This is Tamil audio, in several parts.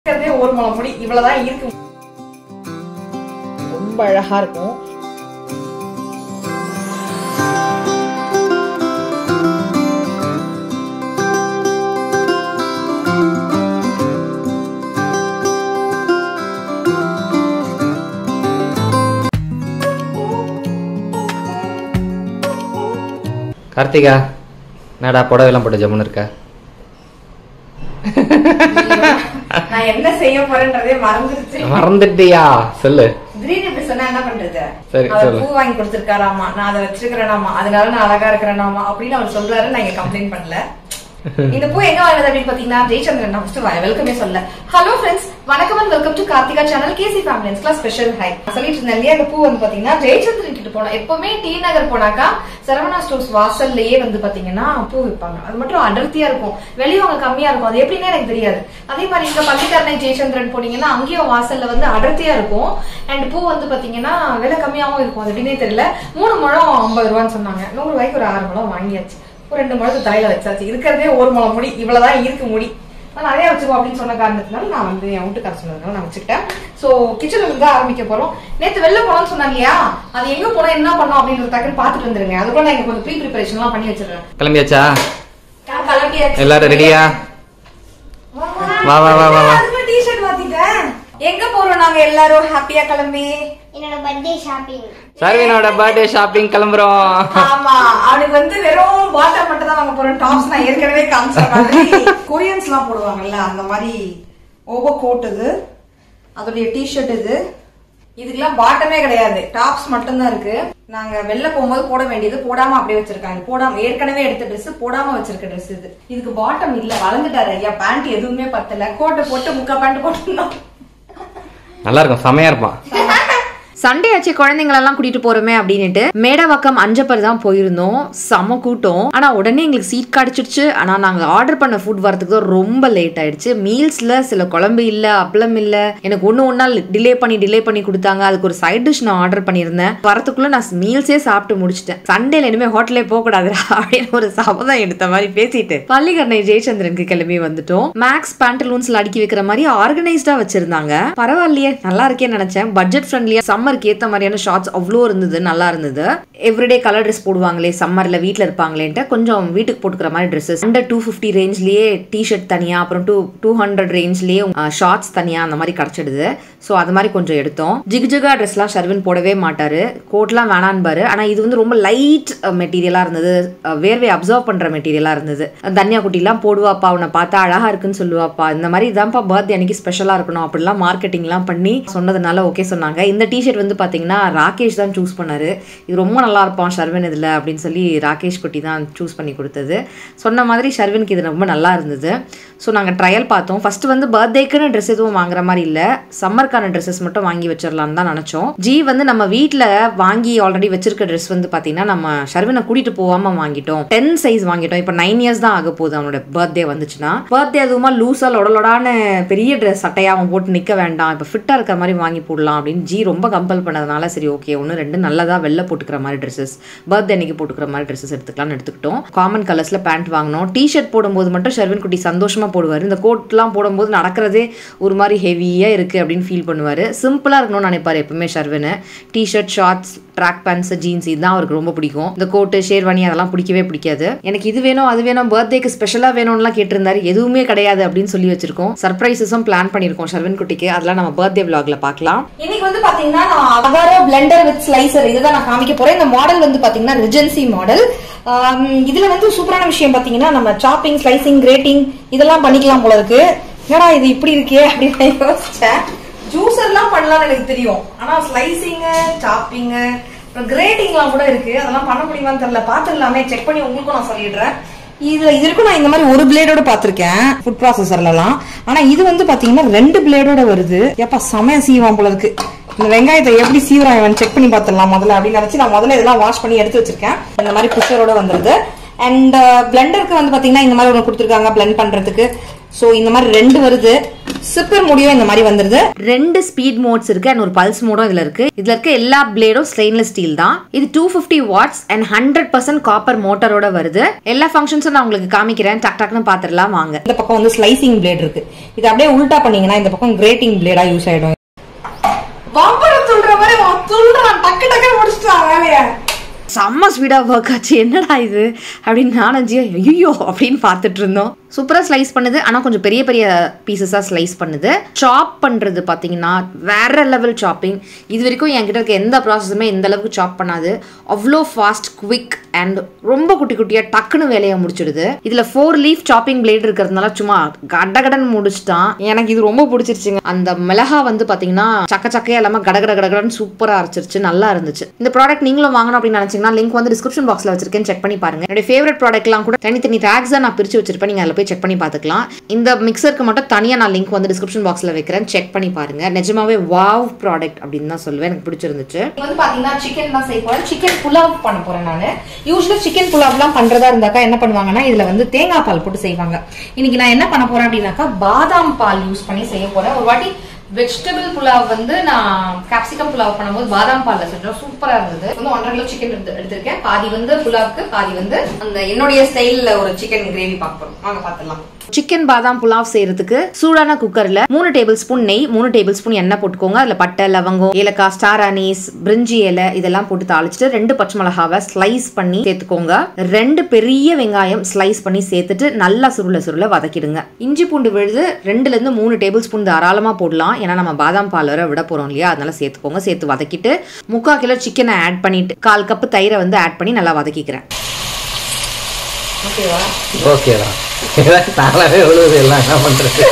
இருக்கிறதே ஒரு முளை முடி இவ்வளவுதான் இருக்கு ரொம்ப அழகா இருக்கும் கார்த்திகா என்னடா புடவைலாம் போட்டு ஜம்முன்னு இருக்க நான் என்ன செய்ய போறேன்றதே மறந்துருச்சு மறந்துட்டியா சொல்லு திடீர்னு இப்படி சொன்னா என்ன பண்றது சரி, அவர் சொல்லு. பூ வாங்கி கொடுத்திருக்காராமா நான் அதை வச்சிருக்கிறேனாமா அதனால நான் அழகா இருக்கிறேனாமா அப்படின்னு அவர் சொல்றாரு நான் இங்க கம்ப்ளைண்ட் பண்ணல இந்த பூ எங்க வாங்குறது அப்படின்னு பாத்தீங்கன்னா ஜெயச்சந்திரன் நான் ஃபர்ஸ்ட் வெல்கமே சொல்ல ஹலோ ஃப்ரெண்ட்ஸ் வணக்கம் and welcome to Karthika channel KC family class special hi சொல்லிட்டு இருந்தேன் இல்லையா இந்த பூ வந்து பாத்தீங்கன்னா ஜெயச்சந்திரன் கிட்ட போனா எப்பவுமே டி நகர் போனாக்கா சரவணா ஸ்டோர்ஸ் வாசல்லயே வந்து பாத்தீங்கன்னா பூ விற்பாங்க அது மட்டும் அடர்த்தியா இருக்கும் வெளியே அவங்க கம்மியா இருக்கும் அது எப்படின்னு எனக்கு தெரியாது அதே மாதிரி இங்க பள்ளிக்கரணை ஜெயச்சந்திரன் போனீங்கன்னா அங்கேயும் வாசல்ல வந்து அடர்த்தியா இருக்கும் அண்ட் பூ வந்து பாத்தீங்கன்னா விலை கம்மியாவும் இருக்கும் அது எப்படின்னே தெரியல மூணு முழம் ஐம்பது ரூபான்னு சொன்னாங்க நூறு ரூபாய்க்கு ஒரு ஆறு முழம் வாங்கியாச்சு ஒரு ரெண்டு முழத்து தலையில வச்சாச்சு இருக்கிறதே ஒரு முளம் முடி இவ்வளவுதான் இருக்கு முடி நான் நிறைய வச்சுக்கோ அப்படின்னு சொன்ன காரணத்தினால நான் வந்து என் வீட்டுக்கார சொன்னதுனால நான் வச்சுக்கிட்டேன் சோ கிச்சன்ல இருந்து தான் ஆரம்பிக்க போறோம் நேத்து வெளில போனோம்னு சொன்னாங்க இல்லையா அது எங்க போனா என்ன பண்ணோம் அப்படின்றத டக்குன்னு பாத்துட்டு வந்துருங்க அதுக்குள்ள நான் இங்க கொஞ்சம் ப்ரீ ப்ரிப்பரேஷன் எல்லாம் பண்ணி வச்சிருக்கேன் கிளம்பியாச்சா நான் கிளம்பியாச்சு. எல்லாரும் ரெடியா வா, வா, வா, வா, வா. அதுக்குள்ள t-shirt மாத்திட்டேன். எங்க போறோம் நாங்க எல்லாரும் ஹாப்பியா கிளம்பி என்னோட பர்த்டே ஷாப்பிங் சர்வினோட பர்த்டே ஷாப்பிங் கிளம்புறோம் ஆமா அவனுக்கு வந்து வெறும் பாட்டம் மட்டும் தான் வாங்க போறோம் டாப்ஸ் நான் ஏற்கனவே காமிச்ச மாதிரி கொரியன்ஸ் எல்லாம் போடுவாங்கல்ல அந்த மாதிரி ஓவர் கோட் இது அதோடைய டிஷர்ட் இது இதுக்கெல்லாம் பாட்டமே கிடையாது டாப்ஸ் மட்டும்தான் இருக்கு நாங்க வெளில போகும்போது போட வேண்டியது போடாம அப்படியே வச்சிருக்காங்க போடாம ஏற்கனவே எடுத்த Dress போடாம வச்சிருக்க Dress இது இதுக்கு பாட்டம் இல்ல வளர்ந்துட்டாரு ஐயா பேண்ட் எதுவுமே பத்தல கோட்டை போட்டு முக்கா பேண்ட் போட்டுருந்தோம் நல்லா இருக்கும் செமையா இருப்பான் சண்டே ஆச்சு குழந்தைங்களெல்லாம் கூட்டிட்டு போறோமே அப்படின்னுட்டு மேடவாக்கம் அஞ்சப்பர் தான் போயிருந்தோம் செம கூட்டம் ஆனா உடனே எங்களுக்கு சீட் கிடைச்சிடுச்சு ஆனா நாங்க ஆர்டர் பண்ண ஃபுட் வரதுக்கு தான் ரொம்ப லேட் ஆயிடுச்சு மீல்ஸ்ல சில குழம்பு இல்ல அப்பளம் இல்ல எனக்கு ஒண்ணு ஒன்னா டிலே பண்ணி டிலே பண்ணி கொடுத்தாங்க அதுக்கு ஒரு சைட் டிஷ் நான் ஆர்டர் பண்ணியிருந்தேன் வரதுக்குள்ள நான் மீல்ஸே சாப்பிட்டு முடிச்சிட்டேன் சண்டேல இனிமே ஹோட்டலே போக கூடாதுடா அப்படின்னு ஒரு சபதம் எடுத்த மாதிரி பேசிட்டு பள்ளிக்கரணை ஜெயச்சந்திரனுக்கு கிளம்பி வந்துட்டோம் மேக்ஸ் பேண்டலூன்ஸ்ல அடுக்கி வைக்கிற மாதிரி ஆர்கனைஸ்டா வச்சிருந்தாங்க பரவாயில்லையே நல்லா இருக்கேன்னு நினைச்சேன் பட்ஜெட் ஃப்ரெண்ட்லியா சம்மருக்கு ஏத்த மாதிரியான ஷார்ட்ஸ் அவ்வளோ இருந்தது நல்லா இருந்தது எவ்ரிடே கலர் ட்ரெஸ் போடுவாங்களே சம்மர்ல வீட்ல இருப்பாங்களேன்ட்டு கொஞ்சம் வீட்டுக்கு போட்டுக்கிற மாதிரி ட்ரெஸ்ஸஸ் அண்டர் டூ ஃபிஃப்டி ரேஞ்ச்லயே டிஷர்ட் தனியா அப்புறம் டூ டூ ஹண்ட்ரட் ரேஞ்ச்லயே ஷார்ட்ஸ் தனியா அந்த மாதிரி கிடைச்சிடுது ஸோ அது மாதிரி கொஞ்சம் எடுத்தோம் ஜிகுஜிகா ட்ரெஸ்லாம் ஷர்வின் போடவே மாட்டாரு கோட்லாம் வேணான்பாரு ஆனா இது வந்து ரொம்ப லைட் மெட்டீரியலா இருந்தது அஹ், வேர்வை அப்சர்வ் பண்ற மெட்டீரியலா இருந்தது தன்யா குட்டிலாம் போடுவாப்பா அவனை பார்த்தா அழகா இருக்குன்னு சொல்லுவாப்பா இந்த மாதிரி இதான்ப்பா பர்த்டே அன்னைக்கு ஸ்பெஷலா இருக்கணும் அப்படிலாம் மார்க்கெட்டிங்லாம் பண்ணி சொன்னதுனால ஓகே சொன்னாங்க இந்த டிஷர்ட் வந்து பாத்தீங்கன்னா ராகேஷ் தான் சூஸ் பண்ணாரு இது ரொம்ப நல்லா இருப்பான் ஷர்வின் இதுல அப்படின்னு சொல்லி ராகேஷ் குட்டி தான் சூஸ் பண்ணி கொடுத்தது சொன்ன மாதிரி ஷர்வினுக்கு இது ரொம்ப நல்லா இருந்தது ஸோ நாங்கள் ட்ரையல் பார்த்தோம் ஃபர்ஸ்ட் வந்து பர்த்டேக்குன்னு ட்ரெஸ் எதுவும் வாங்குற மாதிரி இல்லை சம்மருக்கான ட்ரெஸ்ஸஸ் மட்டும் வாங்கி வச்சிடலாம்னு தான் நினச்சோம் ஜி வந்து நம்ம வீட்டில் வாங்கி ஆல்ரெடி வச்சிருக்க ட்ரெஸ் வந்து பார்த்தீங்கன்னா நம்ம ஷர்வினை கூட்டிட்டு போகாம வாங்கிட்டோம் டென் சைஸ் வாங்கிட்டோம் இப்போ நைன் இயர்ஸ் தான் ஆக போகுது அவனோட பர்த்டே வந்துச்சுன்னா பர்த்டே அதுவுமா லூஸா லொடலொடான பெரிய ட்ரெஸ் சட்டையா அவன் போட்டு நிற்க வேண்டாம் இப்போ ஃபிட்டாக இருக்கிற மாதிரி வாங்கி போடலாம் அப்படின்னு ஜி ரொம்ப கம்பல் பண்ணதுனால சரி ஓகே ஒன்று ரெண்டு நல்லதா வெளில போட்டுக்கிற மாதிரி ட்ரெஸ்ஸஸ் பர்த்டே அன்னைக்கு போட்டுக்கிற மாதிரி ட்ரெஸ்ஸஸ் எடுத்துக்கலாம்னு எடுத்துக்கிட்டோம் காமன் கலர்ஸ்ல பேண்ட் வாங்கினோம் டிஷர்ட் போடும்போது மட்டும் ஷர்வின் குட்டி சந்தோஷமா போடுவார் இந்த கோட்லாம் போடும்போது நடக்கிறதே ஒரு மாதிரி ஹெவியா இருக்கு அப்படின்னு ஃபீல் பண்ணுவாரு சிம்பிளா இருக்கணும்னு நினைப்பாரு எப்பவுமே Sharvin T-shirt shorts track pants jeans இதுதான் அவருக்கு ரொம்ப பிடிக்கும் இந்த கோட்டு ஷேர்வானி அதெல்லாம் பிடிக்கவே பிடிக்காது எனக்கு இது வேணும் அது வேணும் பர்த்டேக்கு ஸ்பெஷலா வேணும்லாம் கேட்டிருந்தாரு எதுவுமே கிடையாது அப்படின்னு சொல்லி வச்சிருக்கோம் சர்ப்ரைசஸும் பிளான் பண்ணியிருக்கோம் ஷர்வின் குட்டிக்கு அதெல்லாம் நம்ம பர்த்டே vlogல பார்க்கலாம் இன்னைக்கு வந்து பாத்தீங்கன்னா நான் அகாரோ பிளெண்டர் வித் ஸ்லைசர் இதுதான் நான் காமிக்க போறேன் இந்த மாடல் வந்து பாத்தீங்கன்னா ரிஜென்சி மாடல் இதுல வந்து சூப்பரான விஷயம் பாத்தீங்கன்னா நம்ம சாப்பிங் ஸ்லைசிங் கிரேட்டிங் இதெல்லாம் பண்ணிக்கலாம் போல இருக்கு என்னடா இது இப்படி இருக்கே அப்படின்னு நான் யோசிச்சேன் ஜூஸர்லாம் பண்ணலாம்னு எனக்கு தெரியும் ஆனா ஸ்லைசிங் சாப்பிங் கிரேட்டிங்லாம் கூட இருக்கு அதெல்லாம் பண்ண முடியுமான்னு தெரியல பாத்துடலாமே செக் பண்ணி உங்களுக்கும் நான் சொல்லிடுறேன் இதுல இது இருக்கும் நான் இந்த மாதிரி ஒரு பிளேடோட பாத்திருக்கேன் ஃபுட் ப்ராசஸர்லாம் ஆனா இது வந்து பாத்தீங்கன்னா ரெண்டு பிளேடோட வருது எப்பா செமைய சீவான் போல இருக்கு இந்த வெங்காயத்தை எப்படி சீவரான் இவன் செக் பண்ணி பார்த்துடலாம் முதல்ல அப்படின்னு நினைச்சு நான் முதல்ல இதெல்லாம் வாஷ் பண்ணி எடுத்து வச்சிருக்கேன் இந்த மாதிரி புஷரோட வந்துருது அண்ட் பிளெண்டருக்கு வந்து பாத்தீங்கன்னா இந்த மாதிரி ஒன்று கொடுத்துருக்காங்க பிளெண்ட் பண்றதுக்கு ஸோ இந்த மாதிரி ரெண்டு வருது சிப்பர் முடியும் இந்த மாதிரி வந்துருது ரெண்டு ஸ்பீட் மோட்ஸ் இருக்கு அண்ட் ஒரு பல்ஸ் மோடும் இதுல இருக்கு இதுல இருக்க எல்லா பிளேடும் ஸ்டெயின்லெஸ் ஸ்டீல் தான் இது two fifty watts and hundred percent copper மோட்டரோட வருது எல்லா ஃபங்க்ஷன்ஸும் நான் உங்களுக்கு காமிக்கிறேன் டக் டக்னு பாத்துடலாம் வாங்க இந்த பக்கம் வந்து ஸ்லைசிங் பிளேட் இருக்கு இது அப்படியே உல்டா பண்ணீங்கன்னா இந்த பக்கம் கிரேட்டிங் பிளேடா யூஸ் ஆயிடும் பம்பரம் துள்ற மாதிரி அவன் துள்றான் டக்கு டக்கு முடிச்சிட்டான் வேலைய செம்ம ஸ்பீடா ஒர்க் ஆச்சு என்னடா இது அப்படின்னு நானும் ஜியோ ஐயோ அப்படின்னு பார்த்துட்டு இருந்தோம் சூப்பரா ஸ்லைஸ் பண்ணுது ஆனா கொஞ்சம் பெரிய பெரிய பீசஸா ஸ்லைஸ் பண்ணுது சாப் பண்றது பாத்தீங்கன்னா வேற லெவல் சாப்பிங் இது வரைக்கும் என்கிட்ட இருக்க எந்த ப்ராசஸுமே இந்த அளவுக்கு சாப் பண்ணாது அவ்வளோ ஃபாஸ்ட் குவிக் அண்ட் ரொம்ப குட்டி குட்டியா டக்குன்னு வேலையை முடிச்சிடுது இதுல ஃபோர் லீஃப் சாப்பிங் பிளேட் இருக்கிறதுனால சும்மா கடகடன் முடிச்சிட்டான் எனக்கு இது ரொம்ப பிடிச்சிருச்சுங்க அந்த மிளகா வந்து பாத்தீங்கன்னா சக்க சக்கையா இல்லாம கடகட கடகடன்னு சூப்பரா அரைச்சிருச்சு நல்லா இருந்துச்சு இந்த ப்ராடக்ட் நீங்களும் வாங்கணும் அப்படின்னு நினைச்சீங்கன்னா லிங்க் வந்து டிஸ்கிரிப்ஷன் பாக்ஸ்ல வச்சிருக்கேன் செக் பண்ணி பாருங்க என்னோட ஃபேவரட் ப்ராடக்ட்லாம் கூட தனித்தனி டேக்ஸ் நான் பிரிச்சு வச்சிருப்பேன் நீங்க அதில் போய் செக் பண்ணி பார்த்துக்கலாம் இந்த மிக்சருக்கு மட்டும் தனியா நான் லிங்க் வந்து டிஸ்கிரிப்ஷன் பாக்ஸ்ல வைக்கிறேன் செக் பண்ணி பாருங்க நிஜமாவே வாவ் ப்ராடக்ட் அப்படின்னு தான் சொல்லுவேன் எனக்கு பிடிச்சிருந்துச்சு இது வந்து பாத்தீங்கன்னா சிக்கன் தான் செய்ய போறேன் சிக்கன் புலாவ் பண்ண போறேன் நானு யூஸ்வலா சிக்கன் புலாவ்லாம் பண்றதா இருந்தாக்கா என்ன பண்ணுவாங்கன்னா இதுல வந்து தேங்காய் பால் போட்டு செய்வாங்க இன்னைக்கு நான் என்ன பண்ண போறேன் அப்படின்னாக்கா பாதாம் பால் யூஸ் பண்ணி செய்ய போறேன் ஒரு வாட்டி வெஜிடபிள் புலாவ் வந்து நான் கேப்சிகம் புலாவ் பண்ணும்போது பாதாம் பால்ல செஞ்சோம் சூப்பரா இருந்தது வந்து ஒன்றரை கிலோ சிக்கன் எடுத்து எடுத்திருக்கேன் பாதி வந்து புலாவுக்கு பாதி வந்து அந்த என்னுடைய ஸ்டைல்ல ஒரு சிக்கன் கிரேவி பார்ப்போம் வாங்க பாத்துடலாம் சிக்கன் பாதாம் புலாவ் செய்யறதுக்கு சூடான குக்கர்ல மூணு டேபிள் ஸ்பூன் நெய் மூணு டேபிள் ஸ்பூன் எண்ணெய் போட்டுக்கோங்க அதுல பட்டை லவங்கம் ஏலக்காய் ஸ்டார் அனீஸ் பிரிஞ்சி இலை இதெல்லாம் போட்டு தாளிச்சிட்டு ரெண்டு பச்சை மிளகாவை ஸ்லைஸ் பண்ணி சேர்த்துக்கோங்க ரெண்டு பெரிய வெங்காயம் ஸ்லைஸ் பண்ணி சேர்த்துட்டு நல்லா சுருள சுருள வதக்கிடுங்க இஞ்சி பூண்டு விழுது ரெண்டுல இருந்து மூணு டேபிள் ஸ்பூன் தாராளமா போடலாம் ஏன்னா நம்ம பாதாம் பால் வர விட போறோம் இல்லையா அதனால சேர்த்துக்கோங்க சேர்த்து வதக்கிட்டு முக்கால் கிலோ சிக்கனை ஆட் பண்ணிட்டு கால் கப்பு தயிரை வந்து ஆட் பண்ணி நல்லா வதக்கிக்கிறேன் ஓகேவா ஓகேதான் ஏதாவது தாளாவே விழுவுது எல்லாம் என்ன பண்றது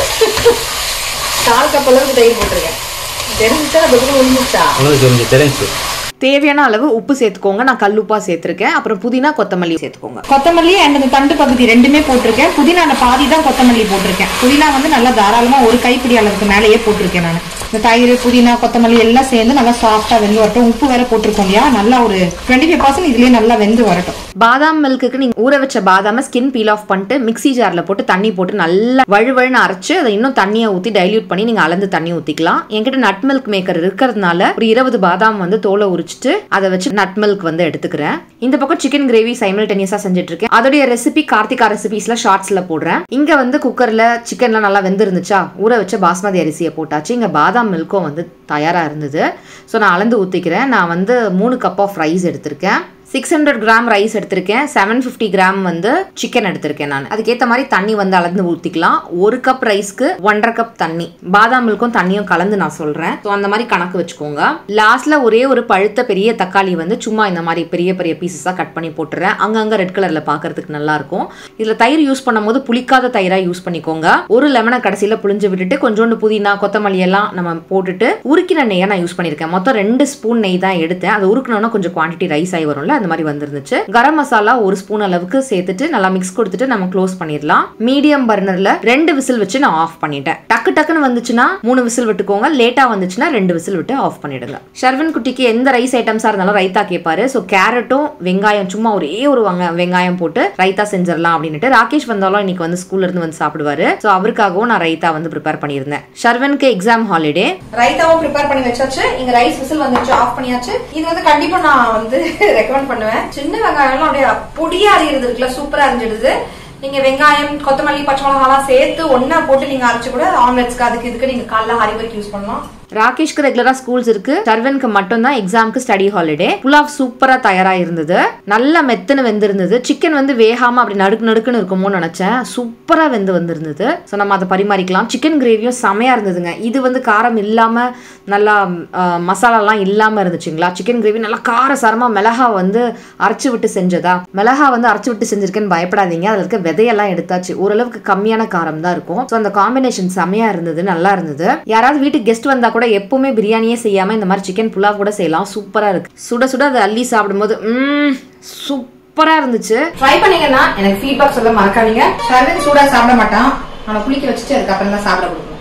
கால் கப் அளவுக்கு தயிர் போட்டிருக்கேன் தெரிஞ்சுச்சா பதில் முடிஞ்சிச்சா உங்களுக்கு தெரிஞ்சு தெரிஞ்சு தேவையான அளவு உப்பு சேர்த்துக்கோங்க நான் கல்லுப்பா சேர்த்திருக்கேன் அப்புறம் புதினா கொத்தமல்லி சேர்த்துக்கோங்க கொத்தமல்லி அண்ட் அந்த தண்டு பகுதி ரெண்டுமே போட்டிருக்கேன் புதினா பாதி தான் கொத்தமல்லி போட்டிருக்கேன் புதினா வந்து நல்லா தாராளமா ஒரு கைப்பிடி அளவுக்கு மேலேயே போட்டிருக்கேன் நான் இந்த தயிர் புதினா கொத்தமல்லி எல்லாம் சேர்ந்து நல்லா சாஃப்டா வெந்து வரட்டும் உப்பு வேற போட்டிருக்கோம் இல்லையா நல்லா ஒரு டுவெண்ட்டி ஃபைவ் பர்சன்ட் இதுலயே நல்லா வெந்து வரட்டும் பாதாம் மில்க்குக்கு நீங்க ஊற வச்ச பாதாம ஸ்கின் பீல் ஆஃப் பண்ணிட்டு மிக்ஸி ஜார்ல போட்டு தண்ணி போட்டு நல்லா வழுவழுன்னு அரைச்சு அதை இன்னும் தண்ணியை ஊத்தி டைல்யூட் பண்ணி நீங்க அளந்து தண்ணி ஊத்திக்கலாம் என்கிட்ட நட் மில்க் மேக்கர் இருக்கிறதுனால ஒரு இருபது பாதாம் வந்து தோலை உரிச்சிட்டு அதை வச்சு நட் மில்க் வந்து எடுத்துக்கிறேன் இந்த பக்கம் சிக்கன் கிரேவி சைமல்டேனியஸா செஞ்சுட்டு இருக்கேன் அதோடைய ரெசிபி கார்த்திகா ரெசிபிஸ்ல ஷார்ட்ஸ்ல போடுறேன் இங்க வந்து குக்கர்ல சிக்கன்லாம் நல்லா வெந்திருந்துச்சா ஊற வச்ச பாஸ்மதி அரிசியை போட்டாச்சு இங்க பாதாம் மில்க்கும் வந்து தயாரா இருந்தது ஸோ நான் அளந்து ஊத்திக்கிறேன் நான் வந்து மூணு கப் ஆஃப் ரைஸ் எடுத்திருக்கேன் சிக்ஸ் ஹண்ட்ரட் கிராம் ரைஸ் எடுத்திருக்கேன் செவன் ஃபிஃப்டி கிராம் வந்து சிக்கன் எடுத்திருக்கேன் நான் அதுக்கேற்ற மாதிரி தண்ணி வந்து அளந்து ஊற்றிக்கலாம் ஒரு கப் ரைஸ்க்கு ஒன்றரை கப் தண்ணி பாதாம் மில்க்கும் தண்ணியும் கலந்து நான் சொல்கிறேன் ஸோ அந்த மாதிரி கணக்கு வச்சுக்கோங்க லாஸ்ட்ல ஒரே ஒரு பழுத்த பெரிய தக்காளி வந்து சும்மா இந்த மாதிரி பெரிய பெரிய பீசஸாக கட் பண்ணி போட்டுறேன் அங்கங்கே ரெட் கலரில் பார்க்கறதுக்கு நல்லா இருக்கும் இதில் தயிர் யூஸ் பண்ணும்போது புளிக்காத தயிராக யூஸ் பண்ணிக்கோங்க ஒரு லெமனை கடைசியில் புளிஞ்சு விட்டுட்டு கொஞ்சோண்டு புதினா கொத்தமல்லி எல்லாம் நம்ம போட்டுட்டு உருக்கின நெய்யை நான் யூஸ் பண்ணியிருக்கேன் மொத்தம் ரெண்டு ஸ்பூன் நெய் தான் எடுத்தேன் அது உருக்கணும்னா கொஞ்சம் குவான்டிட்டி ரைஸ் ஆகி வரும்ல அந்த மாதிரி வந்துருந்துச்சு கரம் மசாலா ஒரு ஸ்பூன் அளவுக்கு சேர்த்துட்டு நல்லா மிக்ஸ் கொடுத்துட்டு நம்ம க்ளோஸ் பண்ணிடலாம் மீடியம் பர்னர்ல ரெண்டு விசில் வச்சு நான் ஆஃப் பண்ணிட்டேன் டக்கு டக்குன்னு வந்துச்சுன்னா மூணு விசில் விட்டுக்கோங்க லேட்டா வந்துச்சுன்னா ரெண்டு விசில் விட்டு ஆஃப் பண்ணிடுங்க ஷர்வன் குட்டிக்கு எந்த ரைஸ் ஐட்டம்ஸா இருந்தாலும் ரைத்தா கேட்பாரு ஸோ கேரட்டும் வெங்காயம் சும்மா ஒரே ஒரு வெங்க- வெங்காயம் போட்டு ரைத்தா செஞ்சிடலாம் அப்படின்ட்டு ராகேஷ் வந்தாலும் இன்னைக்கு வந்து ஸ்கூல்ல இருந்து வந்து சாப்பிடுவாரு ஸோ அவருக்காகவும் நான் ரைத்தா வந்து ப்ரிப்பேர் பண்ணியிருந்தேன் ஷர்வனுக்கு எக்ஸாம் ஹாலிடே ரைத்தாவும் ப்ரிப்பேர் பண்ணி வச்சாச்சு இங்க ரைஸ் விசில் வந்துருச்சு ஆஃப் பண்ணியாச்சு இது வந்து கண்டிப்பா நான் வந்து ரெக்கமெண்ட் பண்ணுவேன் சின்ன வெங்காயம்லாம் அப்படியே பொடியா அறியறது இருக்குல்ல சூப்பரா அறிஞ்சிடுது நீங்க வெங்காயம் கொத்தமல்லி பச்சை மிளகாலாம் சேர்த்து ஒண்ணா போட்டு நீங்க அரைச்சு கூட ஆம்லெட்ஸ்க்கு அதுக்கு இதுக்கு நீங்க காலைல ஹரிபருக்கு யூஸ் பண்ணலாம் ராகேஷ்க்கு ரெகுலரா ஸ்கூல்ஸ் இருக்கு சர்வனுக்கு மட்டும் தான் எக்ஸாம்க்கு ஸ்டடி ஹாலிடே புலாவ் சூப்பரா தயாரா இருந்தது நல்ல மெத்துன்னு வெந்திருந்தது சிக்கன் வந்து வேகாம அப்படி நடுக்கு நடுக்குன்னு இருக்குமோன்னு நினைச்சேன் சூப்பரா வெந்து வந்திருந்தது ஸோ நம்ம அதை பரிமாறிக்கலாம் சிக்கன் கிரேவியும் செமையா இருந்ததுங்க இது வந்து காரம் இல்லாம நல்லா ஆஹ், மசாலாலாம் இல்லாம இருந்துச்சுங்களா சிக்கன் கிரேவி நல்லா காரசாரமா மிளகா வந்து அரைச்சு விட்டு செஞ்சதா மிளகா வந்து அரைச்சு விட்டு செஞ்சிருக்கேன்னு பயப்படாதீங்க அதுல இருக்க விதையெல்லாம் எடுத்தாச்சு ஓரளவுக்கு கம்மியான காரம் தான் இருக்கும் ஸோ அந்த காம்பினேஷன் செமையா இருந்தது நல்லா இருந்தது யாராவது வீட்டுக்கு கெஸ்ட் வந்தா கூட எப்பவுமே பிரியாணியே செய்யாம இந்த மாதிரி சிக்கன் புலாவ் கூட செய்யலாம் சூப்பரா இருக்கு சுட சுட அதை அள்ளி சாப்பிடும்போது ம் சூப்பரா இருந்துச்சு ட்ரை பண்ணீங்கன்னா எனக்கு ஃபீட்பேக் சொல்ல மறக்காதீங்க சர்வன் சூடா சாப்பிட மாட்டான் அவனை குளிக்க வச்சுட்டு அதுக்கப்புறம் தான் சாப்பிட கொடுக்கணும்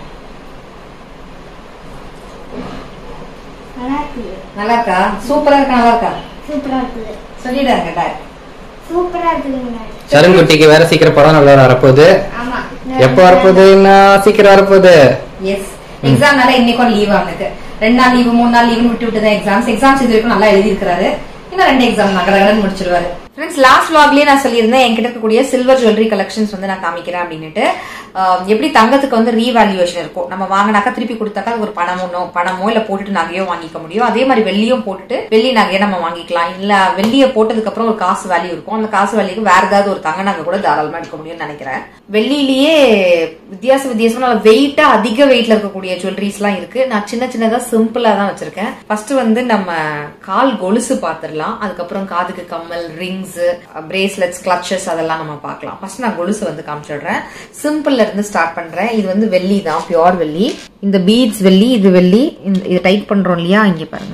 நல்லா இருக்குது நல்லா இருக்கா சூப்பரா இருக்கா நல்லா இருக்கா சூப்பரா இருக்குது சொல்லிடுறாங்க டாய் சூப்பரா இருக்குதுங்க சரண் குட்டிக்கு வேற சீக்கிரம் படம் நல்லா வரப்போகுது ஆமா எப்போ வரப்போகுதுன்னா சீக்கிரம் வரப்போகுது எஸ் எக்ஸாம்னால இன்னைக்கும் லீவ் அவனுக்கு ரெண்டு நாள் லீவு மூணு நாள் லீவுன்னு விட்டு விட்டு தான் எக்ஸாம்ஸ் எக்ஸாம்ஸ் இது வரைக்கும் நல்லா எழுதி இருக்காரு இன்னும் ரெண்டு எக்ஸாம் நான் கடகடன் முடிச்சிருவாரு ஃப்ரெண்ட்ஸ் லாஸ்ட் vlogலயே நான் சொல்லியிருந்தேன் என்கிட்ட இருக்கக்கூடிய சில்வர் ஜுவல்லரி கலெக்ஷன்ஸ் வந்து நான் காமிக்கிறேன் அப்படின்னுட்டு ஆஹ் எப்படி தங்கத்துக்கு வந்து ரீவேல்யூவேஷன் இருக்கும் நம்ம வாங்கினாக்கா திருப்பி கொடுத்தாக்கா அது ஒரு பணமோ பணமோ இல்ல போட்டுட்டு நகையோ வாங்கிக்க முடியும் அதே மாதிரி வெள்ளியும் போட்டுட்டு வெள்ளி நகையை நம்ம வாங்கிக்கலாம் இல்ல வெள்ளியை போட்டதுக்கு அப்புறம் ஒரு காசு வேல்யூ இருக்கும் அந்த காசு வேல்யூக்கு வேற ஏதாவது ஒரு தங்க நகை கூட தாராளமா எடுக்க முடியும்னு நினைக்கிறேன் வெள்ளியிலேயே வித்தியாச வித்தியாசமா நல்ல வெயிட்டா அதிக வெயிட்ல இருக்கக்கூடிய ஜுவல்லரிஸ் எல்லாம் இருக்கு நான் சின்ன சின்னதா சிம்பிளா தான் வச்சிருக்கேன் ஃபர்ஸ்ட் வந்து நம்ம கால் கொலுசு பாத்துடலாம் அதுக்கப்புறம் காதுக்கு கம்மல் ரிங்ஸ் பிரேஸ்லெட்ஸ் கிளச்சஸ் அதெல்லாம் நம்ம பார்க்கலாம் ஃபர்ஸ்ட் நான் கொலுசு வந்து காமிச்சிடுறேன் சிம்பிள்ல இருந்து ஸ்டார்ட் பண்றேன் இது வந்து வெள்ளி தான் பியோர் வெள்ளி இந்த பீட்ஸ் வெள்ளி இது வெள்ளி இந்த- இது டைட் பண்றோம் இல்லையா இங்க பாருங்க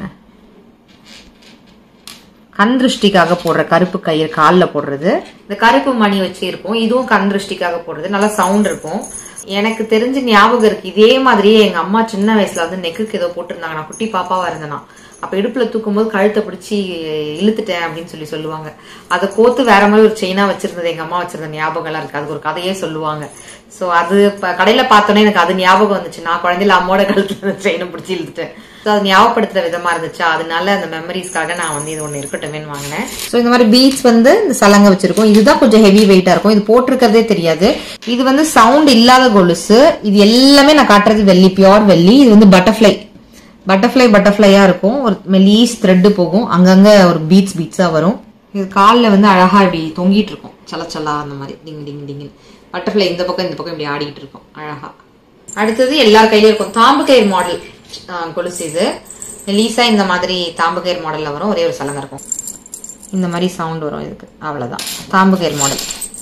கண் திருஷ்டிக்காக போடுற கருப்பு கயிறு காலில் போடுறது இந்த கருப்பு மணி வச்சு இருக்கும் இதுவும் கண் திருஷ்டிக்காக போடுறது நல்லா சவுண்ட் இருக்கும் எனக்கு தெரிஞ்சு ஞாபகம் இருக்கு இதே மாதிரியே எங்க அம்மா சின்ன வயசுல வந்து நெக்குக்கு ஏதோ போட்டிருந்தாங்க நான் குட்டி பாப்பாவா இருந்தேனா அப்ப இடுப்புல தூக்கும்போது கழுத்தை பிடிச்சி இழுத்துட்டேன் அப்படின்னு சொல்லி சொல்லுவாங்க அதை கோத்து வேற மாதிரி ஒரு செயினா வச்சிருந்தது எங்க அம்மா வச்சிருந்த ஞாபகம் எல்லாம் இருக்கு அதுக்கு ஒரு கதையே சொல்லுவாங்க சோ அது இப்ப கடையில பார்த்தோன்னே எனக்கு அது ஞாபகம் வந்துச்சு நான் குழந்தையில அம்மோட கழுத்துல செயினை பிடிச்சி இழுத்துட்டேன் ஸோ அது ஞாபகப்படுத்துற விதமா இருந்துச்சா அதனால அந்த மெமரிஸ்க்காக நான் வந்து இது ஒன்று இருக்கட்டுமேன்னு வாங்கினேன் ஸோ இந்த மாதிரி பீட்ஸ் வந்து இந்த சலங்க வச்சிருக்கோம் இதுதான் கொஞ்சம் ஹெவி வெயிட்டா இருக்கும் இது போட்டிருக்கிறதே தெரியாது இது வந்து சவுண்ட் இல்லாத கொலுசு இது எல்லாமே நான் காட்டுறது வெள்ளி பியோர் வெள்ளி இது வந்து பட்டர்ஃப்ளை பட்டர்ஃப்ளை பட்டர்ஃப்ளையா இருக்கும் ஒரு மெலீஸ் த்ரெட் போகும் அங்கங்க ஒரு பீட்ஸ் பீட்ஸா வரும் இது காலில் வந்து அழகா இப்படி தொங்கிட்டு இருக்கும் சலச்சலா அந்த மாதிரி டிங் டிங் டிங் பட்டர்ஃப்ளை இந்த பக்கம் இந்த பக்கம் இப்படி ஆடிட்டு இருக்கும் அழகா அடுத்தது எல்லார் கையிலயும் இருக்கும் தாம்பு கயிறு மாடல் கொலுசு இது லீசா இந்த மாதிரி தாம்பு கயிறு மாடல்ல வரும் ஒரே ஒரு சலங்கை இருக்கும் இந்த மாதிரி சவுண்ட் வரும் இதுக்கு அவ்வளவுதான் தாம்பு கயிறு மாடல்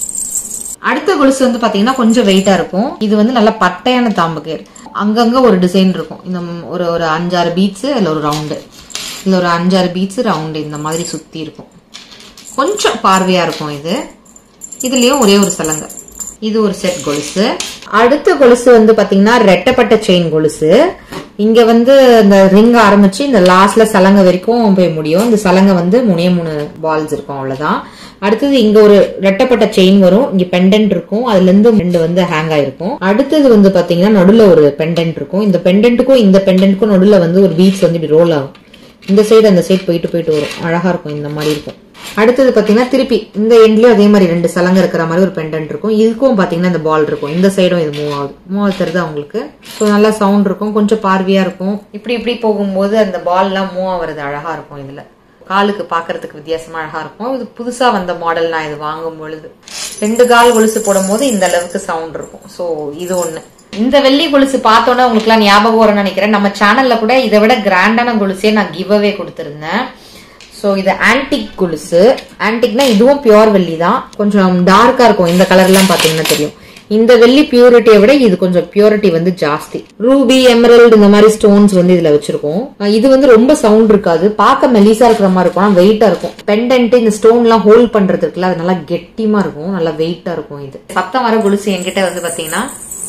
அடுத்த கொலுசு வந்து பாத்தீங்கன்னா கொஞ்சம் வெயிட்டா இருக்கும் இது வந்து நல்ல பட்டையான தாம்பு கயிறு அங்கங்க ஒரு டிசைன் இருக்கும் இந்த ம் ஒரு ஒரு அஞ்சாறு பீட்ஸ் இல்ல ஒரு ரவுண்டு இல்ல ஒரு அஞ்சாறு பீட்ஸ் ரவுண்டு இந்த மாதிரி சுத்தி இருக்கும் கொஞ்சம் பார்வையா இருக்கும் இது இதுலயும் ஒரே ஒரு சலங்கை இது ஒரு செட் கொலுசு அடுத்த கொலுசு வந்து பாத்தீங்கன்னா ரெட்டப்பட்ட செயின் கொலுசு இங்க வந்து இந்த ரிங் ஆரம்பிச்சு இந்த லாஸ்ட்ல சலங்கை வரைக்கும் போய் முடியும் இந்த சலங்கை வந்து மூணே மூணு பால்ஸ் இருக்கும் அவ்வளவுதான் அடுத்தது இங்க ஒரு ரெட்டப்பட்ட செயின் வரும் இங்க பெண்டன்ட் இருக்கும் அதுல இருந்து ரெண்டு வந்து ஹேங் ஆயிருக்கும் அடுத்தது வந்து பாத்தீங்கன்னா நடுவுல ஒரு பெண்டன்ட் இருக்கும் இந்த பெண்டன்ட்டுக்கும் இந்த பெண்டன்ட்டுக்கும் நடுவுல வந்து ஒரு பீட்ஸ் வந்து இப்படி ரோல் ஆகும் இந்த சைடு அந்த சைடு போயிட்டு போயிட்டு வரும் அழகா இருக்கும் இந்த மாதிரி இருக்கும் அடுத்தது பாத்தீங்கன்னா திருப்பி இந்த எண்ட்லயும் அதே மாதிரி ரெண்டு சலங்கை இருக்கிற மாதிரி ஒரு பெண்டன்ட் இருக்கும் இதுக்கும் பாத்தீங்கன்னா இந்த பால் இருக்கும் இந்த சைடும் இது மூவ் ஆகுது மூவ் ஆகுது தெரியுதா உங்களுக்கு ஸோ நல்லா சவுண்ட் இருக்கும் கொஞ்சம் பார்வையா இருக்கும் இப்படி இப்படி போகும்போது அந்த பால் எல்லாம் மூவ் ஆகுறது அழகா இருக்கும் இதுல காலுக்கு பாக்குறதுக்கு வித்தியாசமா அழகா இருக்கும் இது புதுசா வந்த மாடல் நான் இது வாங்கும் பொழுது ரெண்டு கால் கொலுசு போடும்போது இந்த அளவுக்கு சவுண்ட் இருக்கும் ஸோ இது ஒண்ணு இந்த வெள்ளி கொலுசு பார்த்தோன்னே உங்களுக்கு எல்லாம் ஞாபகம் வரும்னு நினைக்கிறேன் நம்ம சேனல்ல கூட இதை விட கிராண்டான கொலுசே நான் கிவ் அவே கொடுத்திருந்தேன் ஸோ இது ஆன்டிக் கொலுசு ஆன்டிக்னா இதுவும் பியோர் வெள்ளி தான் கொஞ்சம் டார்க்கா இருக்கும் இந்த கலர்லாம் பாத்தீங்கன்னா தெரியும் இந்த வெள்ளி பியூரிட்டியை விட இது கொஞ்சம் பியூரிட்டி வந்து ஜாஸ்தி ரூபி எமரல்டு இந்த மாதிரி ஸ்டோன்ஸ் வந்து இதுல வச்சிருக்கோம் அஹ் இது வந்து ரொம்ப சவுண்ட் இருக்காது பார்க்க மெலிசா இருக்கிற மாதிரி இருக்கும் ஆனா வெயிட்டா இருக்கும் பெண்டன்ட் இந்த ஸ்டோன் எல்லாம் ஹோல்ட் பண்றது இருக்குல்ல அது நல்லா கெட்டிமா இருக்கும் நல்லா வெயிட்டா இருக்கும் இது சத்தம் வர கொலுசு என்கிட்ட வந்து பாத்தீங்கன்னா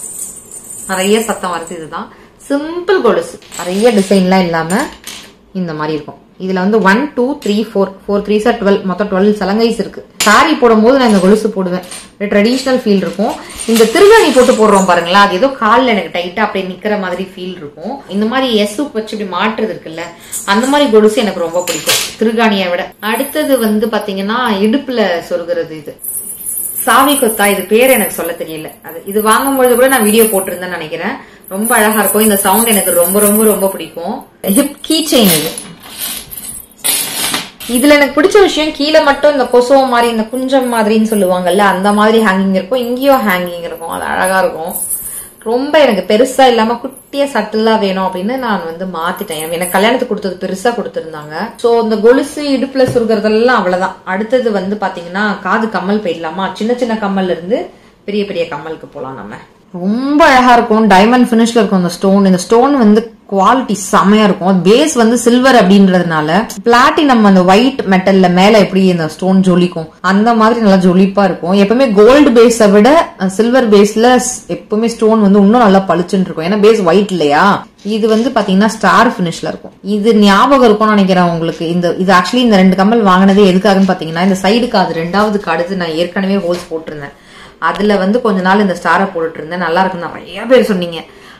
நிறைய சத்தம் வருது இதுதான் சிம்பிள் கொலுசு நிறைய டிசைன்லாம் இல்லாம இந்த மாதிரி இருக்கும் இதுல வந்து one two three four four three சார் டுவெல் மொத்தம் டுவெல் சலங்கைஸ் இருக்கு சாரி போடும்போது நான் இந்த கொலுசு போடுவேன் ட்ரெடிஷ்னல் ஃபீல் இருக்கும் இந்த திருகாணி போட்டு போடுறோம் பாருங்களா அது ஏதோ காலில் எனக்கு டைட்டா அப்படியே நிக்கிற மாதிரி ஃபீல் இருக்கும் இந்த மாதிரி எஸ்ஸுப் வச்சு இப்படி மாட்டுறது இருக்குல்ல அந்த மாதிரி கொலுசு எனக்கு ரொம்ப பிடிக்கும் திருகாணியை விட அடுத்தது வந்து பாத்தீங்கன்னா இடுப்புல சொருகிறது இது சாவி கொத்தா இது பேர் எனக்கு சொல்ல தெரியல அது இது வாங்கும்பொழுது கூட நான் வீடியோ போட்டிருந்தேன்னு நினைக்கிறேன் ரொம்ப அழகா இருக்கும் இந்த சவுண்ட் எனக்கு ரொம்ப ரொம்ப ரொம்ப பிடிக்கும் ஹிப் கீ செயின் இது இதுல எனக்கு பிடிச்ச விஷயம் கீழே மட்டும் இந்த கொசோ மாதிரி இந்த குஞ்சம் மாதிரின்னு சொல்லுவாங்கல்ல அந்த மாதிரி ஹேங்கிங் இருக்கும் இங்கேயும் ஹேங்கிங் இருக்கும் அது அழகா இருக்கும் ரொம்ப எனக்கு பெருசா இல்லாம குட்டியா சட்டிலா வேணும் அப்படின்னு நான் வந்து மாத்திட்டேன் எனக்கு கல்யாணத்துக்கு கொடுத்தது பெருசா கொடுத்திருந்தாங்க சோ இந்த கொலுசு இடுப்புல சுருகிறதெல்லாம் அவ்வளவுதான் அடுத்தது வந்து பாத்தீங்கன்னா காது கம்மல் போயிடலாமா சின்ன சின்ன கம்மல்ல இருந்து பெரிய பெரிய கம்மலுக்கு போலாம் நம்ம ரொம்ப அழகா இருக்கும் டைமண்ட் பினிஷ்ல இருக்கும் இந்த ஸ்டோன் இந்த ஸ்டோன் வந்து குவாலிட்டி செமையா இருக்கும் பேஸ் வந்து சில்வர் அப்படின்றதுனால பிளாட்டினம் அந்த ஒயிட் மெட்டல்ல மேல எப்படி இந்த ஸ்டோன் ஜொலிக்கும் அந்த மாதிரி நல்லா ஜொலிப்பா இருக்கும் எப்பவுமே கோல்டு பேஸை விட சில்வர் பேஸ்ல எப்பவுமே ஸ்டோன் வந்து இன்னும் நல்லா பளிச்சுன்னு இருக்கும் ஏன்னா பேஸ் ஒயிட் இல்லையா இது வந்து பாத்தீங்கன்னா ஸ்டார் பினிஷ்ல இருக்கும் இது ஞாபகம் இருக்கும்னு நினைக்கிறேன் உங்களுக்கு இந்த இது ஆக்சுவலி இந்த ரெண்டு கம்மல் வாங்கினது எதுக்காகன்னு பாத்தீங்கன்னா இந்த சைடு காது ரெண்டாவது காடுது நான் ஏற்கனவே ஹோல்ஸ் போட்டிருந்தேன் அதுல வந்து கொஞ்ச நாள் இந்த ஸ்டாரை போட்டுட்டு இருந்தேன் நல்லா இருக்கு நிறைய பேர் சொன்னீங்க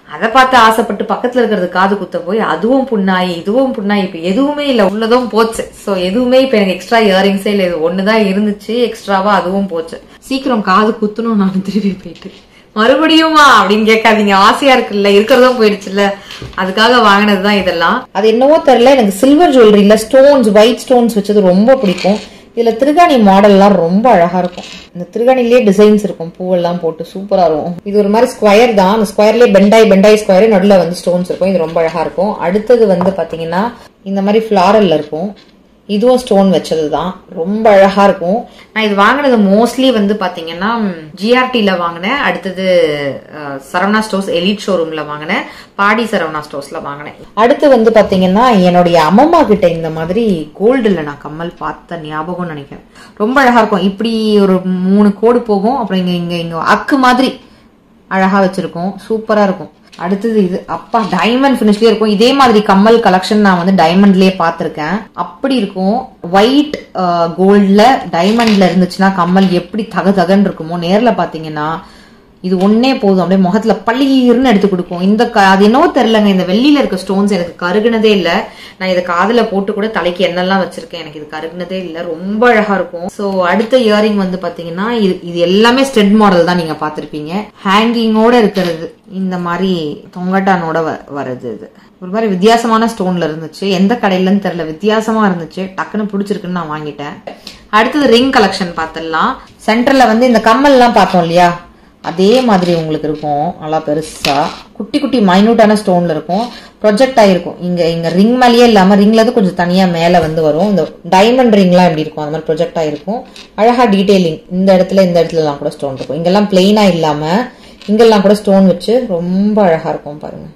அதை பார்த்து ஆசைப்பட்டு பக்கத்துல இருக்கிறது காது குத்த போய் அதுவும் புண்ணாயி இதுவும் புண்ணாயி இப்ப எதுவுமே இல்ல உள்ளதும் போச்சு சோ எதுவுமே இப்ப எனக்கு எக்ஸ்ட்ரா இயரிங்ஸே இல்ல இது ஒண்ணுதான் இருந்துச்சு எக்ஸ்ட்ராவா அதுவும் போச்சு சீக்கிரம் காது குத்தணும் நான் திருப்பி போயிட்டு மறுபடியுமா அப்படின்னு கேட்காதீங்க ஆசையா இருக்குல்ல இருக்கிறதும் போயிடுச்சுல்ல அதுக்காக வாங்கினதுதான் இதெல்லாம் அது என்னவோ தெரியல எனக்கு சில்வர் ஜுவல்லரியில ஸ்டோன்ஸ் ஒயிட் ஸ்டோன்ஸ் வச்சது ரொம்ப பிடிக்கும் இதுல திருகாணி மாடல்லாம் ரொம்ப அழகா இருக்கும் இந்த திருகாணிலேயே டிசைன்ஸ் இருக்கும் பூவெல்லாம் போட்டு சூப்பரா இருக்கும் இது ஒரு மாதிரி ஸ்கொயர் தான் அந்த ஸ்கொயர்லயே பெண்டாய் பெண்டாய் ஸ்கொயர் நடுவில் வந்து ஸ்டோன்ஸ் இருக்கும் இது ரொம்ப அழகா இருக்கும் அடுத்தது வந்து பாத்தீங்கன்னா இந்த மாதிரி ஃபிளாரல்ல இருக்கும் இதுவும் ஸ்டோன் வச்சது தான் ரொம்ப அழகா இருக்கும் நான் இது வாங்கினது மோஸ்ட்லி வந்து பாத்தீங்கன்னா ஜிஆர்டில வாங்கினேன் அடுத்தது அஹ், சரவணா ஸ்டோர்ஸ் எலிட் ஷோரூம்ல வாங்கினேன் பாடி சரவணா ஸ்டோர்ஸ்ல வாங்கினேன் அடுத்து வந்து பாத்தீங்கன்னா என்னுடைய அம்மம்மா கிட்ட இந்த மாதிரி கோல்டுல நான் கம்மல் பார்த்த ஞாபகம் நினைக்கிறேன் ரொம்ப அழகா இருக்கும் இப்படி ஒரு மூணு கோடு போகும் அப்புறம் இங்க இங்க இங்க அக்கு மாதிரி அழகா வச்சிருக்கோம் சூப்பரா இருக்கும் அடுத்தது இது அப்பா டைமண்ட் ஃபினிஷ்லயே இருக்கும் இதே மாதிரி கம்மல் கலெக்ஷன் நான் வந்து டைமண்ட்லயே பார்த்திருக்கேன் அப்படி இருக்கும் ஒயிட் கோல்ட்ல டைமண்ட்ல இருந்துச்சுன்னா கம்மல் எப்படி தக தகன்னு இருக்குமோ நேர்ல பாத்தீங்கன்னா இது ஒன்னே போதும் அப்படியே முகத்துல பள்ளீர்னு எடுத்து கொடுக்கும் இந்த க- அது என்னவோ தெரியலங்க இந்த வெள்ளியில இருக்க ஸ்டோன்ஸ் எனக்கு கருகுனதே இல்ல நான் இதை காதுல போட்டு கூட தலைக்கு எண்ணெல்லாம் வச்சிருக்கேன் எனக்கு இது கருகுனதே இல்ல ரொம்ப அழகா இருக்கும் சோ அடுத்த இயரிங் வந்து பாத்தீங்கன்னா இது இது எல்லாமே ஸ்டெட் மாடல் தான் நீங்க பாத்திருப்பீங்க ஹேங்கிங்கோட இருக்கிறது இந்த மாதிரி தொங்கட்டானோட வ- வருது இது ஒரு மாதிரி வித்தியாசமான ஸ்டோன்ல இருந்துச்சு எந்த கடையிலன்னு தெரியல வித்தியாசமா இருந்துச்சு டக்குன்னு பிடிச்சிருக்குன்னு நான் வாங்கிட்டேன் அடுத்தது ரிங் கலெக்ஷன் பார்த்துடலாம் சென்டர்ல வந்து இந்த கம்மல் எல்லாம் பார்த்தோம் இல்லையா அதே மாதிரி உங்களுக்கு இருக்கும் நல்லா பெருசா குட்டி குட்டி மைனூட்டான ஸ்டோன்ல இருக்கும் ப்ரொஜெக்ட் ஆயிருக்கும் இங்க இங்க ரிங் மேலேயே இல்லாம ரிங்ல இருந்து கொஞ்சம் தனியா மேல வந்து வரும் இந்த டைமண்ட் ரிங்லாம் எப்படி இருக்கும் அந்த மாதிரி ப்ரொஜெக்ட் ஆயிருக்கும் அழகா டீடைலிங் இந்த இடத்துல இந்த இடத்துல எல்லாம் கூட ஸ்டோன் இருக்கும் இங்கெல்லாம் பிளெயினா இல்லாம இங்கெல்லாம் கூட ஸ்டோன் வச்சு ரொம்ப அழகா இருக்கும் பாருங்க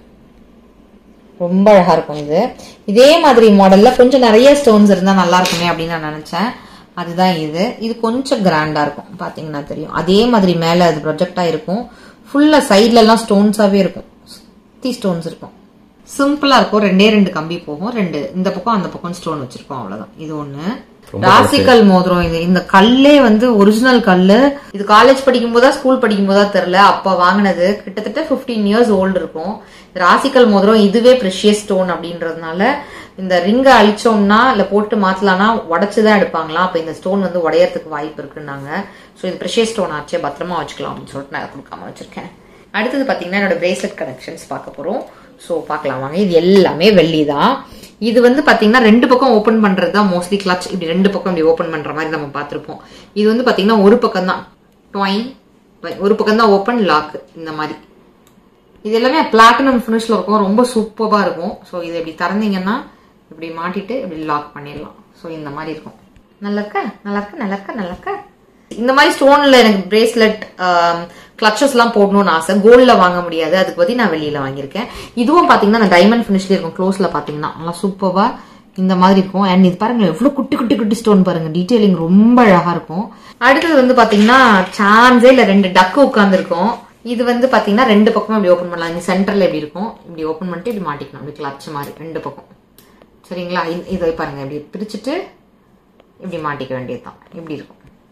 ரொம்ப அழகா இருக்கும் இது இதே மாதிரி மாடல்ல கொஞ்சம் நிறைய ஸ்டோன்ஸ் இருந்தா நல்லா இருக்குமே அப்படின்னு நான் நினைச்சேன் அதுதான் இது இது கொஞ்சம் கிராண்டா இருக்கும் பாத்தீங்கன்னா தெரியும் அதே மாதிரி மேல அது ப்ரொஜெக்டா இருக்கும் ஃபுல்லா சைட்ல எல்லாம் ஸ்டோன்ஸாவே இருக்கும் சுத்தி ஸ்டோன்ஸ் இருக்கும் சிம்பிளா இருக்கும் ரெண்டே ரெண்டு கம்பி போகும் ரெண்டு இந்த பக்கம் அந்த பக்கம் ஸ்டோன் வச்சிருக்கோம் அவ்வளவுதான் இது ஒண்ணு ராசிக்கல் மோதிரம் இது இந்த கல்லே வந்து ஒரிஜினல் கல்லு இது காலேஜ் படிக்கும் போதா ஸ்கூல் படிக்கும் போதா தெரியல அப்ப வாங்கினது கிட்டத்தட்ட 15 இயர்ஸ் ஓல்டு இருக்கும் ராசிக்கல் மோதிரம் இதுவே ப்ரெஷியஸ் ஸ்டோன் அப்படின்றதுனால இந்த ரிங்கை அழிச்சோம்னா இல்ல போட்டு மாத்தலாம்னா உடைச்சுதான் எடுப்பாங்களாம் அப்ப இந்த ஸ்டோன் வந்து உடையறதுக்கு வாய்ப்பு இருக்குன்னாங்க சோ இது ப்ரெஷியஸ் ஸ்டோன் ஆச்சு பத்திரமா வச்சுக்கலாம் அப்படின்னு சொல்லிட்டு நான் அதை கொடுக்காம வச்சிருக்கேன் அடுத்தது பாத்தீங்கன்னா என்னோட பிரேஸ்லெட் கலெக்ஷன்ஸ் பார்க்க போறோம் சோ பார்க்கலாம் வாங்க இது எல்லாமே வெள்ளி தான் இது வந்து பாத்தீங்கன்னா ரெண்டு பக்கம் ஓபன் பண்றது தான் மோஸ்ட்லி கிளச் இப்படி ரெண்டு பக்கம் இப்படி ஓபன் பண்ற மாதிரி நம்ம பார்த்திருப்போம் இது வந்து பாத்தீங்கன்னா ஒரு பக்கம் தான் டொயின் ஒரு பக்கம் தான் ஓபன் லாக் இந்த மாதிரி இது எல்லாமே பிளாட்டினம் ஃபினிஷ்ல இருக்கும் ரொம்ப சூப்பரா இருக்கும் ஸோ இதை இப்படி திறந்தீங்கன்னா இப்படி மாட்டிட்டு இப்படி லாக் பண்ணிடலாம் ஸோ இந்த மாதிரி இருக்கும் நல்லா இருக்கா நல்லா இருக்கா நல்லா இருக்கா நல்லா இருக்கா இந்த மாதிரி ஸ்டோன்ல எனக்கு பிரேஸ்லெட் கிளச்சஸ் எல்லாம் போடணும்னு ஆசை கோல்ட்ல வாங்க முடியாது அதுக்கு பத்தி நான் வெளியில வாங்கியிருக்கேன் இதுவும் பாத்தீங்கன்னா அந்த டைமண்ட் ஃபினிஷ்ல இருக்கும் க்ளோஸ்ல பாத்தீங்கன்னா நல்லா சூப்பரா இந்த மாதிரி இருக்கும் அண்ட் இது பாருங்க எவ்வளவு குட்டி குட்டி குட்டி ஸ்டோன் பாருங்க டீடைலிங் ரொம்ப அழகா இருக்கும் அடுத்தது வந்து பாத்தீங்கன்னா சான்ஸே இல்ல ரெண்டு டக்கு உட்கார்ந்துருக்கும் இது வந்து பாத்தீங்கன்னா ரெண்டு பக்கமும் இப்படி ஓபன் பண்ணலாம் இந்த சென்டர்ல எப்படி இருக்கும் இப்படி ஓபன் பண்ணிட்டு இப்படி மாட்டிக்கணும் இப்படி கிளச் மாதிரி ரெண்டு பக்கம் சரிங்களா இ- இதை பாருங்க இப்படி பிரிச்சுட்டு இப்படி மாட்டிக்க வேண்டியதுதான் இப்படி இருக்கும்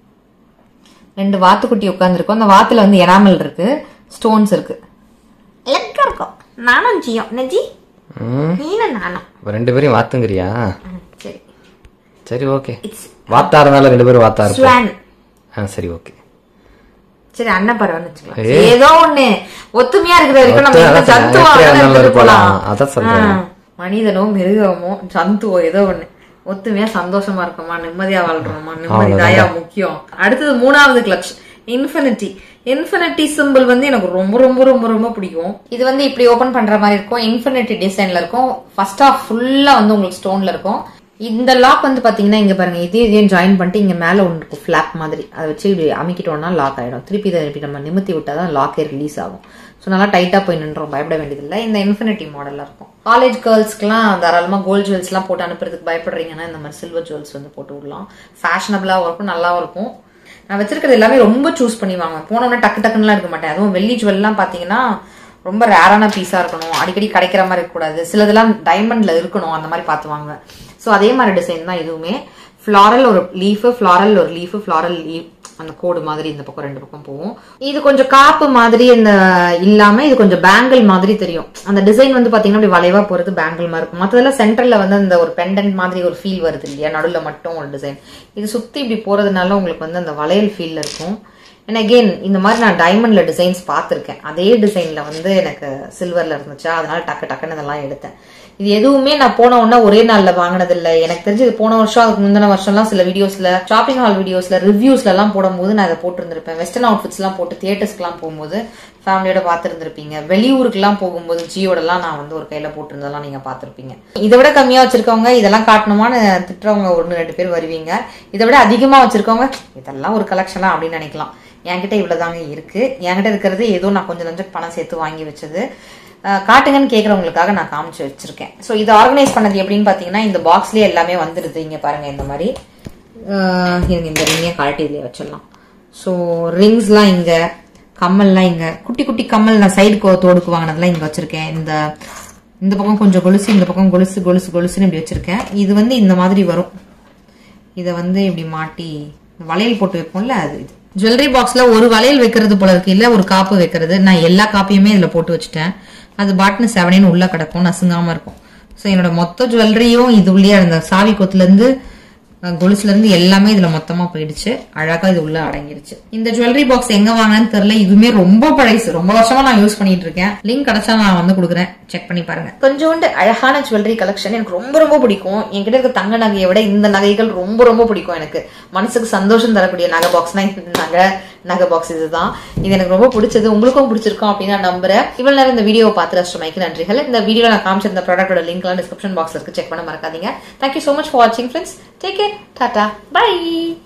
ரெண்டு வாத்துக்குட்டி உட்காந்துருக்கும் அந்த வாத்துல வந்து எனாமல் இருக்கு ஸ்டோன்ஸ் இருக்கு அழகா இருக்கும் நானும் ஜியம் நெஜி ம் நீனும் நானும் இப்ப ரெண்டு பேரையும் வாத்துங்கிறியா ம், சரி சரி ஓகே இட்ஸ் வாத்தா இருந்தாலும் ரெண்டு பேரும் வாத்தா இருப்போம் ஸ்வான் ஆ சரி ஓகே சரி அண்ணன் பரவாயில்ல வச்சுக்கலாம் ஏய். ஏதோ ஒண்ணு ஒத்துமையா இருக்கிற வரைக்கும் நம்ம ஒத்து- எந்த அதான் ஜந்துவா எப்படியா வேணாலும் இருந்தாலும் இருந்துட்டு போலாம் இருக்கலாம். அதான் சொல்றேன். ஆ, மனிதனோ மிருகமோ ஜந்துவோ ஏதோ ஒண்ணு ஒத்துமையா சந்தோஷமா இருக்கோமா நிம்மதியா வாழ்றோமா நிம்மதி தாயா முக்கியம் அடுத்தது மூணாவது கிளட்ச் இன்ஃபினிட்டி இன்ஃபினிட்டி சிம்பிள் வந்து எனக்கு ரொம்ப ரொம்ப ரொம்ப ரொம்ப பிடிக்கும் இது வந்து இப்படி ஓபன் பண்ற மாதிரி இருக்கும் இன்ஃபினிட்டி டிசைன்ல இருக்கும் ஃபர்ஸ்ட் ஆஃப் ஃபுல்லா வந்து உங்களுக்கு ஸ்டோன்ல இருக்கும் இந்த லாக் வந்து பாத்தீங்கன்னா இங்க பாருங்க இதே இதையும் ஜாயின் பண்ணிட்டு இங்க மேல ஒன்று இருக்கும் ஃபிளாப் மாதிரி அதை வச்சு இப்படி அமைக்கிட்டோம்னா லாக் ஆயிடும் திருப்பி இதை இப்படி நம்ம நிமித்தி விட்டாதான் லாக்கே ரிலீஸ் ஆகும் ஸோ நல்லா டைட்டா போய் நின்றோம் பயப்பட வேண்டியதில்லை இந்த இன்ஃபினிட்டி மாடல்ல இருக்கும் காலேஜ் கேர்ள்ஸ்க்குலாம் தாராளமா கோல்ட் ஜுவல்ஸ்லாம் போட்டு அனுப்புறதுக்கு பயப்படுறீங்கன்னா இந்த மாதிரி சில்வர் ஜுவல்ஸ் வந்து போட்டு விடலாம் ஃபேஷனபிளாகவும் இருக்கும் நல்லாவும் இருக்கும் நான் வச்சிருக்கிறது எல்லாமே ரொம்ப சூஸ் பண்ணி வாங்குவேன் போனோம்னா டக்கு டக்குன்னுலாம் எடுக்க மாட்டேன் அதுவும் வெள்ளி ஜுவல்லாம் பாத்தீங்கன்னா ரொம்ப ரேரான பீஸா இருக்கணும் அடிக்கடி கிடைக்கிற மாதிரி இருக்கக்கூடாது சிலதெல்லாம் டைமண்ட்ல இருக்கணும் அந்த மாதிரி பார்த்து வாங்குவேன் ஸோ அதே மாதிரி டிசைன் தான் இதுவுமே ஃப்ளாரல் ஒரு லீஃப் ஃப்ளாரல் ஒரு லீஃப் ஃப்ளாரல் லீஃப் அந்த கோடு மாதிரி இந்த பக்கம் ரெண்டு பக்கம் போகும் இது கொஞ்சம் காப்பு மாதிரி இந்த இல்லாம இது கொஞ்சம் பேங்கிள் மாதிரி தெரியும் அந்த டிசைன் வந்து பாத்தீங்கன்னா அப்படி வளைவா போறது பேங்கிள் மாதிரி இருக்கும் மத்ததெல்லாம் சென்டர்ல வந்து அந்த ஒரு பெண்டன்ட் மாதிரி ஒரு ஃபீல் வருது இல்லையா நடுவுல மட்டும் ஒரு டிசைன் இது சுத்தி இப்படி போறதுனால உங்களுக்கு வந்து அந்த வளையல் ஃபீல்ல இருக்கும் அண்ட் அகெயின் இந்த மாதிரி நான் டைமண்ட்ல டிசைன்ஸ் பார்த்துருக்கேன் அதே டிசைன்ல வந்து எனக்கு சில்வர்ல இருந்துச்சா அதனால டக்கு டக்குன்னு இதெல்லாம் எடுத்தேன் இது எதுவுமே நான் போன உடனே ஒரே நாள்ல வாங்கினது இல்ல எனக்கு தெரிஞ்சு இது போன வருஷம் அதுக்கு முந்தின வருஷம்லாம் சில வீடியோஸ்ல ஷாப்பிங் ஹால் வீடியோஸ்ல ரிவ்யூஸ்ல எல்லாம் போடும்போது நான் இதை போட்டிருந்திருப்பேன் வெஸ்டர்ன் அவுட்ஃபிட்ஸ் எல்லாம் போட்டு தியேட்டர்ஸ்க்குலாம் போகும்போது ஃபேமிலியோட பார்த்துருந்துருப்பீங்க வெளியூருக்குலாம் போகும்போது ஜியோடலாம் நான் வந்து ஒரு கையில போட்டிருந்ததெல்லாம் நீங்க பார்த்துருப்பீங்க இதை விட கம்மியா வச்சிருக்கவங்க இதெல்லாம் காட்டணுமான்னு திட்டுறவங்க ஒன்று ரெண்டு பேர் வருவீங்க இதை விட அதிகமா வச்சிருக்கவங்க இதெல்லாம் ஒரு கலெக்ஷனா அப்படின்னு நினைக்கலாம் என்கிட்ட இவ்வளவுதாங்க இருக்கு என்கிட்ட இருக்கிறது ஏதோ நான் கொஞ்சம் கொஞ்சம் பணம் சேர்த்து வாங்கி வச்சது அஹ் காட்டுங்கன்னு கேட்குறவங்களுக்காக நான் காமிச்சு வச்சிருக்கேன் ஸோ இதை ஆர்கனைஸ் பண்ணது எப்படின்னு பார்த்தீங்கன்னா இந்த பாக்ஸ்லேயே எல்லாமே வந்துடுது இங்கே பாருங்க இந்த மாதிரி அஹ் இருங்க இந்த ரிங்கே கழட்டி இதுலேயே வச்சிடலாம் ஸோ ரிங்ஸ்லாம் இங்கே கம்மல்லாம் இங்கே குட்டி குட்டி கம்மல் நான் சைடு தோடுக்கு வாங்கினதெல்லாம் இங்கே வச்சிருக்கேன் இந்த இந்த பக்கம் கொஞ்சம் கொலுசு இந்த பக்கம் கொலுசு கொலுசு கொலுசுன்னு இப்படி வச்சிருக்கேன் இது வந்து இந்த மாதிரி வரும் இதை வந்து இப்படி மாட்டி வளையல் போட்டு வைப்போம்ல அது இது ஜுவல்லரி பாக்ஸ்ல ஒரு வளையல் வைக்கிறது போல இருக்கு இல்ல ஒரு காப்பு வைக்கிறது நான் எல்லா காப்பையுமே இதுல போட்டு வச்சுட்டேன் அது பாட்டுன்னு செவனேன்னு உள்ள கிடக்கும் நசுங்காம இருக்கும் ஸோ என்னோட மொத்த ஜுவல்லரியும் இது உள்ளே அந்த சாவி கொத்துல இருந்து அஹ், கொலுசுல இருந்து எல்லாமே இதுல மொத்தமா போயிடுச்சு அழகா இது உள்ள அடங்கிருச்சு இந்த ஜுவல்லரி பாக்ஸ் எங்க வாங்கினேன்னு தெரியல இதுவுமே ரொம்ப பழசு ரொம்ப வருஷமா நான் யூஸ் பண்ணிட்டு இருக்கேன் லிங்க் கிடைச்சா நான் வந்து கொடுக்குறேன் செக் பண்ணி பாருங்க கொஞ்சோண்டு அழகான ஜுவல்லரி கலெக்ஷன் எனக்கு ரொம்ப ரொம்ப பிடிக்கும் என்கிட்ட இருக்க தங்க நகையை விட இந்த நகைகள் ரொம்ப ரொம்ப பிடிக்கும் எனக்கு மனசுக்கு சந்தோஷம் தரக்கூடிய நகை பாக்ஸ்னா இந்த நகை நகை பாக்ஸ் இதுதான் இது எனக்கு ரொம்ப பிடிச்சது உங்களுக்கும் பிடிச்சிருக்கும் அப்படின்னு நான் நம்புறேன் இவ்வளவு நேரம் இந்த வீடியோ பார்த்து ரஷ்டமைக்கு நன்றிகள் இந்த வீடியோ நான் காமிச்சிருந்த ப்ராடக்டோட லிங்க்லாம் டிஸ்கிரிப்ஷன் பாக்ஸ்ல இருக்கு செக் பண்ண மறக்காதீங்க thank you so much for watching friends take care tata bye